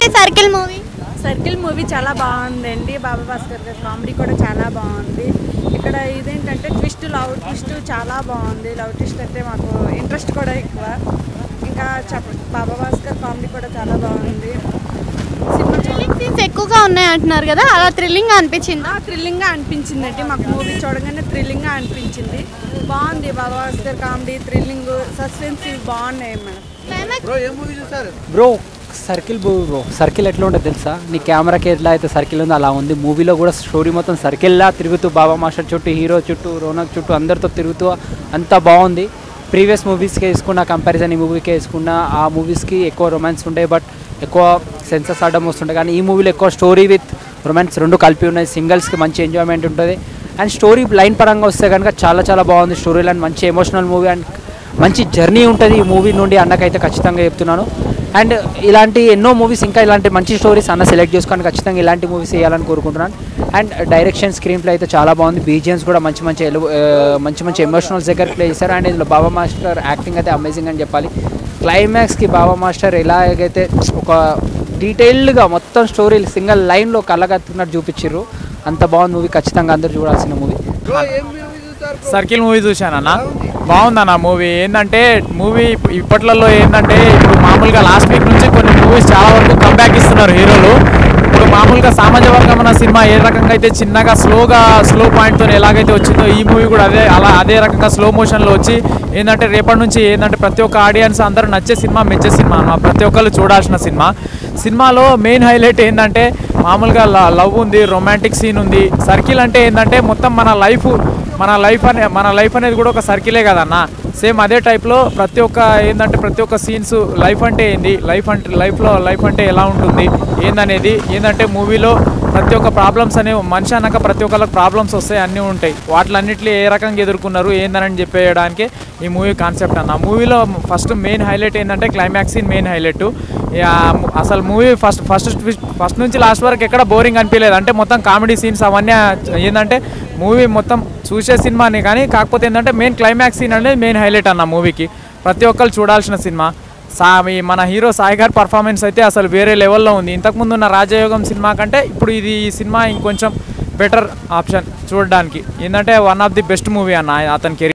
circle movie circle movie చాలా బాగుందండి బాబా భాస్కర్ గారి కామెడీ కూడా చాలా బాగుంది ఇక్కడ ఇదేంటంటే ట్విస్ట్ లవ్ ట్విస్ట్ చాలా బాగుంది లవ్ ట్విస్ట్ అంటే మాకు ఇంట్రెస్ట్ కూడా ఎక్కువ ఇంకా చెప్ప బాబా భాస్కర్ కామెడీ కూడా చాలా బాగుంది సినిమా చాలా థ్రిల్లింగ్ సీన్స్ ఎక్కువగా ఉన్నాయి అంటున్నారు కదా అలా థ్రిల్లింగ్ అనిపించింది థ్రిల్లింగ్గా అనిపించిందండి మాకు మూవీ చూడగానే థ్రిల్లింగ్గా అనిపించింది బాగుంది Baba Bhaskar comedy thrilling suspense ఇవి బాగున్నాయి madam climax bro circle bro bro circle ఎట్లా ఉంటుంది తెలుసా నీ కెమెరాకి ఎట్లా అయితే సర్కిల్ ఉందో అలా ఉంది మూవీలో కూడా స్టోరీ మొత్తం సర్కిల్లా తిరుగుతూ బాబా మాస్టర్ చుట్టూ హీరో చుట్టూ రోనక్ చుట్టూ అందరితో తిరుగుతూ అంతా బాగుంది ప్రీవియస్ మూవీస్కి వేసుకున్న కంపారిజన్ ఈ మూవీకి వేసుకున్న ఆ మూవీస్కి ఎక్కువ రొమాన్స్ ఉంటాయి బట్ ఎక్కువ సెన్సెస్ ఆడడం వస్తుంటాయి కానీ ఈ మూవీలో ఎక్కువ స్టోరీ విత్ రొమాన్స్ రెండు కలిపి ఉన్నాయి సింగిల్స్కి మంచి ఎంజాయ్మెంట్ ఉంటుంది అండ్ స్టోరీ లైన్ పరంగా వస్తే కనుక చాలా చాలా బాగుంది స్టోరీ లైన్ మంచి ఎమోషనల్ మూవీ అండ్ మంచి జర్నీ ఉంటుంది ఈ మూవీ నుండి అన్నకైతే ఖచ్చితంగా చెప్తున్నాను అండ్ ఇలాంటి ఎన్నో మూవీస్ ఇంకా ఇలాంటి మంచి స్టోరీస్ అన్న సెలెక్ట్ చేసుకొని ఖచ్చితంగా ఇలాంటి మూవీస్ వేయాలని కోరుకుంటున్నాను అండ్ డైరెక్షన్ స్క్రీన్ ప్లే అయితే చాలా బాగుంది బీజిఎమ్స్ కూడా మంచి మంచి ఎలు- ఆ, మంచి మంచి ఎమోషనల్స్ దగ్గర ప్లే చేశారు అండ్ ఇందులో బాబా మాస్టర్ యాక్టింగ్ అయితే అమేజింగ్ అని చెప్పాలి క్లైమాక్స్కి బాబా మాస్టర్ ఎలాగైతే ఒక డీటెయిల్డ్గా మొత్తం స్టోరీ సింగిల్ లైన్లో కళ్ళగత్తున్నట్టు చూపించారు అంత బాగుంది మూవీ ఖచ్చితంగా అందరూ చూడాల్సిన మూవీ సర్కిల్ మూవీ చూశానన్న బాగుందన్న మూవీ ఏంటంటే మూవీ ఇప్పట్లలో ఏంటంటే ఇప్పుడు మామూలుగా లాస్ట్ వీక్ నుంచి కొన్ని మూవీస్ చాలా వరకు కంబ్యాక్ ఇస్తున్నారు హీరోలు ఇప్పుడు మామూలుగా సామాజిక వర్గం అన్న సినిమా ఏ రకంగా అయితే చిన్నగా స్లోగా స్లో పాయింట్తో ఎలాగైతే వచ్చిందో ఈ మూవీ కూడా అదే అలా అదే రకంగా స్లో మోషన్లో వచ్చి ఏంటంటే రేపటి నుంచి ఏంటంటే ప్రతి ఒక్క ఆడియన్స్ అందరూ నచ్చే సినిమా మెచ్చే సినిమా అన్నమాట ప్రతి ఒక్కళ్ళు చూడాల్సిన సినిమా సినిమాలో మెయిన్ హైలైట్ ఏంటంటే మామూలుగా లవ్ ఉంది రొమాంటిక్ సీన్ ఉంది సర్కిల్ అంటే ఏంటంటే మొత్తం మన లైఫ్ మన లైఫ్ అనే మన లైఫ్ అనేది కూడా ఒక సర్కిలే కదన్న సేమ్ అదే టైప్లో ప్రతి ఒక్క ఏంటంటే ప్రతి ఒక్క సీన్స్ లైఫ్ అంటే ఏంది లైఫ్ అంటే లైఫ్లో లైఫ్ అంటే ఎలా ఉంటుంది ఏందనేది ఏంటంటే మూవీలో ప్రతి ఒక్క ప్రాబ్లమ్స్ అనేవి మనిషి అన్నాక ప్రతి ఒక్కరికి ప్రాబ్లమ్స్ వస్తాయి అన్నీ ఉంటాయి వాటిలన్నింటినీ ఏ రకంగా ఎదుర్కొన్నారు ఏందని చెప్పేయడానికి ఈ మూవీ కాన్సెప్ట్ అన్న మూవీలో ఫస్ట్ మెయిన్ హైలైట్ ఏంటంటే క్లైమాక్స్ సీన్ మెయిన్ హైలైట్ అసలు మూవీ ఫస్ట్ ఫస్ట్ ఫస్ట్ నుంచి లాస్ట్ వరకు ఎక్కడ బోరింగ్ అనిపించలేదు అంటే మొత్తం కామెడీ సీన్స్ అవన్నీ ఏంటంటే మూవీ మొత్తం చూసే సినిమాని కానీ కాకపోతే ఏంటంటే మెయిన్ క్లైమాక్స్ సీన్ అనేది మెయిన్ హైలైట్ అన్న మూవీకి ప్రతి ఒక్కరు చూడాల్సిన సినిమా సా ఈ మన హీరో సాయి గారి పర్ఫార్మెన్స్ అయితే అసలు వేరే లెవెల్లో ఉంది ఇంతకుముందు ఉన్న రాజయోగం సినిమా కంటే ఇప్పుడు ఇది ఈ సినిమా ఇంకొంచెం బెటర్ ఆప్షన్ చూడడానికి ఏంటంటే one of the best movie అన్న అతని కెరీర్